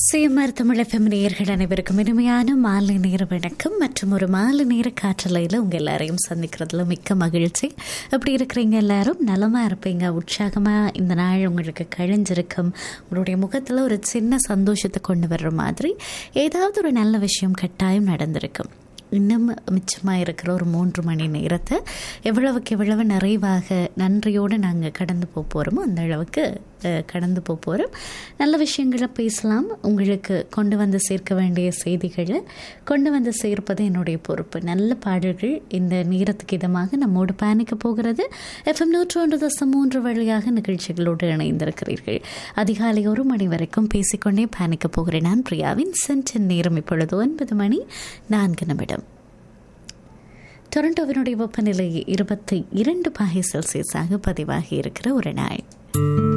CMR Tamil FM நேயர்கள் அனைவருக்கும் இனிமையான மாலை நேர வணக்கம் மற்றும் ஒரு மாலை நேர காற்றலையில் உங்கள் எல்லாரையும் சந்திக்கிறதுல மிக்க மகிழ்ச்சி அப்படி இருக்கிறீங்க எல்லாரும் நலமா இருப்பீங்க உற்சாகமா இந்த நாள் உங்களுக்கு கழிஞ்சிருக்கும் உங்களுடைய முகத்தில் ஒரு சின்ன சந்தோஷத்தை கொண்டு வர்ற மாதிரி ஏதாவது ஒரு நல்ல விஷயம் கட்டாயம் நடந்திருக்கும் இன்னும் மிச்சமாக இருக்கிற ஒரு மூன்று மணி நேரத்தை எவ்வளவுக்கு எவ்வளவு நிறைவாக நன்றியோடு நாங்கள் கடந்து போக போகிறோமோ அந்த அளவுக்கு அஹ், கடந்து போக போகிறோம் நல்ல விஷயங்களை பேசலாம் உங்களுக்கு கொண்டு வந்து சேர்க்க வேண்டிய செய்திகளை கொண்டு வந்து சேர்ப்பது என்னுடைய பொறுப்பு நல்ல பாடல்கள் இந்த நேரத்துக்கு இதமாக நம்மோடு பயணிக்க போகிறது எஃப்எம் நூற்று ஒன்று தசம் மூன்று வழியாக நிகழ்ச்சிகளோடு இணைந்திருக்கிறீர்கள் அதிகாலை ஒரு மணி வரைக்கும் பேசிக்கொண்டே பயணிக்க போகிறேன் நான் பிரியாவின் சென்டன் நேரம் இப்பொழுது ஒன்பது மணி நான்கு நிமிடம் டொரண்டோவினுடைய வெப்பநிலை இருபத்தி இரண்டு பாகை செல்சியஸாக பதிவாகி இருக்கிற ஒரு நாள்